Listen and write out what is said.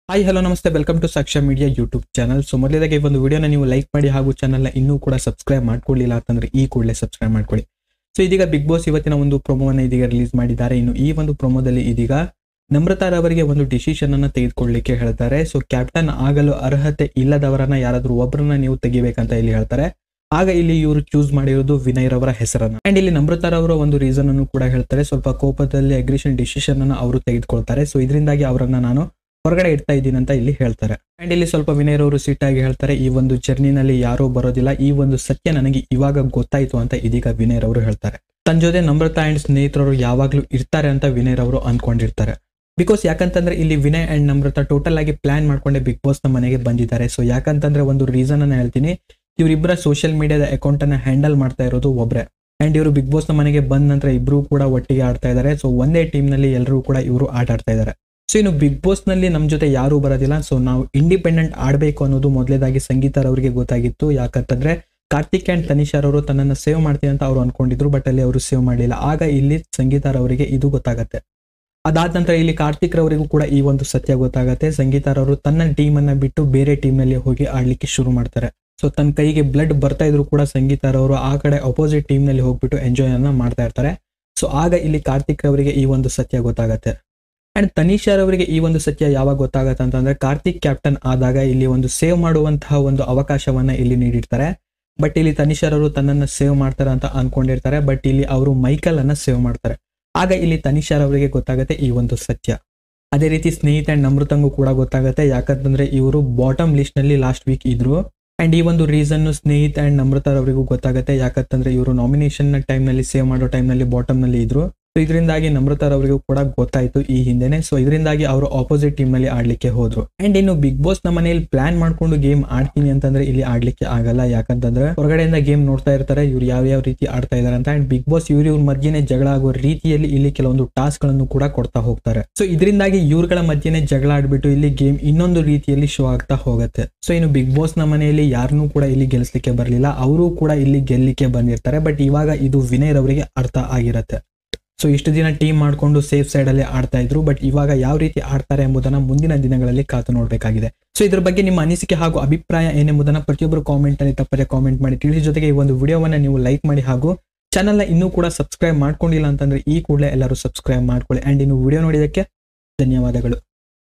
hi hello ನಮಸ್ತೆ welcome to Sakshya media YouTube channel so ಮೊದಲೇದಾಗಿ ಈ ಒಂದು ವಿಡಿಯೋನ ನೀವು ಲೈಕ್ ಮಾಡಿ ಹಾಗೂ ಚಾನಲ್ನ ಇನ್ನೂ ಕೂಡ ಸಬ್ಸ್ಕ್ರೈಬ್ ಮಾಡ್ಕೊಳ್ಳಿಲ್ಲ ಅಂತಂದ್ರೆ ಈ ಕೂಡಲೇ ಸಬ್ಸ್ಕ್ರೈಬ್ ಮಾಡ್ಕೊಳ್ಳಿ ಸೊ ಇದೀಗ ಬಿಗ್ ಬಾಸ್ ಇವತ್ತಿನ ಒಂದು ಪ್ರೊಮೋವನ್ನು ಇದೀಗ ರಿಲೀಸ್ ಮಾಡಿದ್ದಾರೆ ಇನ್ನು ಈ ಒಂದು ಪ್ರೊಮೋದಲ್ಲಿ ಇದೀಗ ನಮ್ರತಾರವರಿಗೆ ಒಂದು ಡಿಸಿಷನ್ ಅನ್ನ ತೆಗೆದುಕೊಳ್ಳಿಕ್ಕೆ ಹೇಳ್ತಾರೆ ಸೊ ಕ್ಯಾಪ್ಟನ್ ಆಗಲು ಅರ್ಹತೆ ಇಲ್ಲದವರನ್ನ ಯಾರಾದ್ರೂ ಒಬ್ಬರನ್ನ ನೀವು ತೆಗಿಬೇಕಂತ ಇಲ್ಲಿ ಹೇಳ್ತಾರೆ ಆಗ ಇಲ್ಲಿ ಇವರು ಚೂಸ್ ಮಾಡಿರೋದು ವಿನಯ್ ರವರ ಹೆಸರನ್ನ ಅಂಡ್ ಇಲ್ಲಿ ನಮ್ರತಾರ್ ಅವರ ಒಂದು ರೀಸನ್ ಅನ್ನು ಕೂಡ ಹೇಳ್ತಾರೆ ಸ್ವಲ್ಪ ಕೋಪದಲ್ಲಿ ಅಗ್ರಿಷನ್ ಡಿಸಿಷನ್ ಅನ್ನು ಅವರು ತೆಗೆದುಕೊಳ್ತಾರೆ ಸೊ ಇದರಿಂದಾಗಿ ಅವರನ್ನ ನಾನು ಹೊರಗಡೆ ಇಡ್ತಾ ಇದ್ದೀನಿ ಅಂತ ಇಲ್ಲಿ ಹೇಳ್ತಾರೆ ಅಂಡ್ ಇಲ್ಲಿ ಸ್ವಲ್ಪ ವಿನಯ್ ಅವರು ಸಿಟ್ಟಾಗಿ ಹೇಳ್ತಾರೆ ಈ ಒಂದು ಜರ್ನಿನಲ್ಲಿ ಯಾರೂ ಬರೋದಿಲ್ಲ ಈ ಒಂದು ಸತ್ಯ ನನಗೆ ಇವಾಗ ಗೊತ್ತಾಯ್ತು ಅಂತ ಇದೀಗ ವಿನಯ್ ಅವರು ಹೇಳ್ತಾರೆ ತನ್ನ ಜೊತೆ ನಮ್ರತಾ ಅಂಡ್ ಸ್ನೇಹಿತರು ಯಾವಾಗ್ಲೂ ಇರ್ತಾರೆ ಅಂತ ವಿನಯ್ ಅವರು ಅನ್ಕೊಂಡಿರ್ತಾರೆ ಬಿಕಾಸ್ ಯಾಕಂತಂದ್ರೆ ಇಲ್ಲಿ ವಿನಯ್ ಅಂಡ್ ನಮ್ರತಾ ಟೋಟಲ್ ಆಗಿ ಪ್ಲಾನ್ ಮಾಡ್ಕೊಂಡೆ ಬಿಗ್ ಬಾಸ್ ನ ಮನೆಗೆ ಬಂದಿದ್ದಾರೆ ಸೊ ಯಾಕಂತಂದ್ರೆ ಒಂದು ರೀಸನ್ ಅನ್ನ ಹೇಳ್ತೀನಿ ಇವರಿಬ್ಬರ ಸೋಷಿಯಲ್ ಮೀಡಿಯಾದ ಅಕೌಂಟ್ ಅನ್ನ ಹ್ಯಾಂಡಲ್ ಮಾಡ್ತಾ ಇರೋದು ಒಬ್ರೆ ಅಂಡ್ ಇವರು ಬಿಗ್ ಬಾಸ್ ನ ಮನೆಗೆ ಬಂದ ನಂತರ ಇಬ್ರು ಕೂಡ ಒಟ್ಟಿಗೆ ಆಡ್ತಾ ಇದ್ದಾರೆ ಸೊ ಒಂದೇ ಟೀಮ್ ನಲ್ಲಿ ಎಲ್ಲರೂ ಕೂಡ ಇವರು ಆಟ ಆಡ್ತಾ ಇದ್ದಾರೆ ಸೊ ಇನ್ನು ಬಿಗ್ ಬಾಸ್ ನಲ್ಲಿ ನಮ್ ಜೊತೆ ಯಾರು ಬರೋದಿಲ್ಲ ಸೊ ನಾವು ಇಂಡಿಪೆಂಡೆಂಟ್ ಆಡಬೇಕು ಅನ್ನೋದು ಮೊದಲೇದಾಗಿ ಸಂಗೀತ ಅವರಿಗೆ ಗೊತ್ತಾಗಿತ್ತು ಯಾಕಂತಂದ್ರೆ ಕಾರ್ತಿಕ್ ಅಂಡ್ ತನಿಷಾರ್ ಅವರು ತನ್ನನ್ನು ಸೇವ್ ಮಾಡ್ತೀನಿ ಅಂತ ಅವರು ಅನ್ಕೊಂಡಿದ್ರು ಬಟ್ ಅಲ್ಲಿ ಅವರು ಸೇವ್ ಮಾಡಲಿಲ್ಲ ಆಗ ಇಲ್ಲಿ ಸಂಗೀತ ಅವರಿಗೆ ಇದು ಗೊತ್ತಾಗತ್ತೆ ಅದಾದ ನಂತರ ಇಲ್ಲಿ ಕಾರ್ತಿಕ್ ರವರಿಗೂ ಕೂಡ ಈ ಒಂದು ಸತ್ಯ ಗೊತ್ತಾಗತ್ತೆ ಸಂಗೀತ ಅವರು ತನ್ನ ಟೀಮ್ ಅನ್ನ ಬಿಟ್ಟು ಬೇರೆ ಟೀಮ್ ನಲ್ಲಿ ಹೋಗಿ ಆಡ್ಲಿಕ್ಕೆ ಶುರು ಮಾಡ್ತಾರೆ ಸೊ ತನ್ನ ಕೈಗೆ ಬ್ಲಡ್ ಬರ್ತಾ ಇದ್ರು ಕೂಡ ಸಂಗೀತ ಅವರು ಆ ಕಡೆ ಅಪೋಸಿಟ್ ಟೀಮ್ ನಲ್ಲಿ ಹೋಗ್ಬಿಟ್ಟು ಎಂಜಾಯ್ ಅನ್ನ ಮಾಡ್ತಾ ಇರ್ತಾರೆ ಸೊ ಆಗ ಇಲ್ಲಿ ಕಾರ್ತಿಕ್ ರವರಿಗೆ ಈ ಒಂದು ಸತ್ಯ ಗೊತ್ತಾಗತ್ತೆ ಅಂಡ್ ತನಿಷಾರ್ ಅವರಿಗೆ ಈ ಒಂದು ಸತ್ಯ ಯಾವಾಗ ಗೊತ್ತಾಗತ್ತೆ ಅಂತಂದ್ರೆ ಕಾರ್ತಿಕ್ ಕ್ಯಾಪ್ಟನ್ ಆದಾಗ ಇಲ್ಲಿ ಒಂದು ಸೇವ್ ಮಾಡುವಂತಹ ಒಂದು ಅವಕಾಶವನ್ನ ಇಲ್ಲಿ ನೀಡಿರ್ತಾರೆ ಬಟ್ ಇಲ್ಲಿ ತನಿಷಾರ್ ಅವರು ತನ್ನನ್ನು ಸೇವ್ ಮಾಡ್ತಾರೆ ಅಂತ ಅನ್ಕೊಂಡಿರ್ತಾರೆ ಬಟ್ ಇಲ್ಲಿ ಅವರು ಮೈಕಲ್ ಅನ್ನ ಸೇವ್ ಮಾಡ್ತಾರೆ ಆಗ ಇಲ್ಲಿ ತನಿಷಾರ್ ಅವರಿಗೆ ಗೊತ್ತಾಗುತ್ತೆ ಈ ಒಂದು ಸತ್ಯ ಅದೇ ರೀತಿ ಸ್ನೇಹಿತ ಅಂಡ್ ನಮೃತಂಗೂ ಕೂಡ ಗೊತ್ತಾಗುತ್ತೆ ಯಾಕಂತಂದ್ರೆ ಇವರು ಬಾಟಮ್ ಲಿಸ್ಟ್ ನಲ್ಲಿ ಲಾಸ್ಟ್ ವೀಕ್ ಇದ್ರು ಅಂಡ್ ಈ ಒಂದು ರೀಸನ್ ಸ್ನೇಹಿತ ಅಂಡ್ ನಮ್ರತಾರ್ ಅವರಿಗೂ ಗೊತ್ತಾಗುತ್ತೆ ಯಾಕಂತಂದ್ರೆ ಇವರು ನಾಮಿನೇಷನ್ ಟೈಮ್ ನಲ್ಲಿ ಸೇವ್ ಮಾಡೋ ಟೈಮ್ ನಲ್ಲಿ ಬಾಟಮ್ ನಲ್ಲಿ ಇದ್ರು ಸೊ ಇದರಿಂದಾಗಿ ನಮ್ರತಾರ್ ಅವರಿಗೂ ಕೂಡ ಗೊತ್ತಾಯ್ತು ಈ ಹಿಂದೆನೆ ಸೊ ಇದರಿಂದಾಗಿ ಅವರು ಆಪೋಸಿಟ್ ಟೀಮ್ ನಲ್ಲಿ ಆಡ್ಲಿಕ್ಕೆ ಹೋದ್ರು ಅಂಡ್ ಇನ್ನು ಬಿಗ್ ಬಾಸ್ ನ ಮನೆಯಲ್ಲಿ ಪ್ಲಾನ್ ಮಾಡ್ಕೊಂಡು ಗೇಮ್ ಆಡ್ತೀನಿ ಅಂತಂದ್ರೆ ಇಲ್ಲಿ ಆಡ್ಲಿಕ್ಕೆ ಆಗಲ್ಲ ಯಾಕಂತಂದ್ರೆ ಹೊರಗಡೆಯಿಂದ ಗೇಮ್ ನೋಡ್ತಾ ಇರ್ತಾರೆ ಇವ್ರು ಯಾವ ಯಾವ ರೀತಿ ಆಡ್ತಾ ಇದಾರೆ ಅಂತ ಅಂಡ್ ಬಿಗ್ ಬಾಸ್ ಇವ್ರ ಇವ್ರ ಮಧ್ಯೆನೆ ಜಗಳ ಆಗೋ ರೀತಿಯಲ್ಲಿ ಇಲ್ಲಿ ಕೆಲವೊಂದು ಟಾಸ್ಕ್ ಗಳನ್ನು ಕೂಡ ಕೊಡ್ತಾ ಹೋಗ್ತಾರೆ ಸೊ ಇದರಿಂದಾಗಿ ಇವ್ರಗಳ ಮಧ್ಯೆನೆ ಜಗಳ ಆಡ್ಬಿಟ್ಟು ಇಲ್ಲಿ ಗೇಮ್ ಇನ್ನೊಂದು ರೀತಿಯಲ್ಲಿ ಶೋ ಆಗ್ತಾ ಹೋಗುತ್ತೆ ಸೊ ಇನ್ನು ಬಿಗ್ ಬಾಸ್ ನ ಮನೆಯಲ್ಲಿ ಯಾರನ್ನೂ ಕೂಡ ಇಲ್ಲಿ ಗೆಲ್ಲಿಸ್ಲಿಕ್ಕೆ ಬರಲಿಲ್ಲ ಅವರು ಕೂಡ ಇಲ್ಲಿ ಗೆಲ್ಲಿಕ್ಕೆ ಬಂದಿರ್ತಾರೆ ಬಟ್ ಇವಾಗ ಇದು ವಿನಯ್ ರವರಿಗೆ ಅರ್ಥ ಆಗಿರತ್ತೆ ಸೊ ಇಷ್ಟು ದಿನ ಟೀಮ್ ಮಾಡ್ಕೊಂಡು ಸೇಫ್ ಸೈಡ್ ಅಲ್ಲಿ ಆಡ್ತಾ ಇದ್ರು ಬಟ್ ಇವಾಗ ಯಾವ ರೀತಿ ಆಡ್ತಾರೆ ಎಂಬುದನ್ನ ಮುಂದಿನ ದಿನಗಳಲ್ಲಿ ಕಾತು ನೋಡಬೇಕಾಗಿದೆ ಸೊ ಇದ್ರ ಬಗ್ಗೆ ನಿಮ್ಮ ಅನಿಸಿಕೆ ಹಾಗೂ ಅಭಿಪ್ರಾಯ ಏನೆಂಬುದನ್ನ ಪ್ರತಿಯೊಬ್ಬರು ಕಾಮೆಂಟ್ ಅಲ್ಲಿ ತಪ್ಪದೆ ಕಾಮೆಂಟ್ ಮಾಡಿ ತಿಳಿಸಿ ಜೊತೆಗೆ ಈ ಒಂದು ವಿಡಿಯೋವನ್ನ ನೀವು ಲೈಕ್ ಮಾಡಿ ಹಾಗೂ ಚಾನಲ್ನ ಇನ್ನೂ ಕೂಡ ಸಬ್ಸ್ಕ್ರೈಬ್ ಮಾಡ್ಕೊಂಡಿಲ್ಲ ಅಂತಂದ್ರೆ ಈ ಕೂಡಲೇ ಎಲ್ಲರೂ ಸಬ್ಸ್ಕ್ರೈಬ್ ಮಾಡ್ಕೊಳ್ಳಿ ಅಂಡ್ ಇನ್ನು ವಿಡಿಯೋ ನೋಡಿದಕ್ಕೆ ಧನ್ಯವಾದಗಳು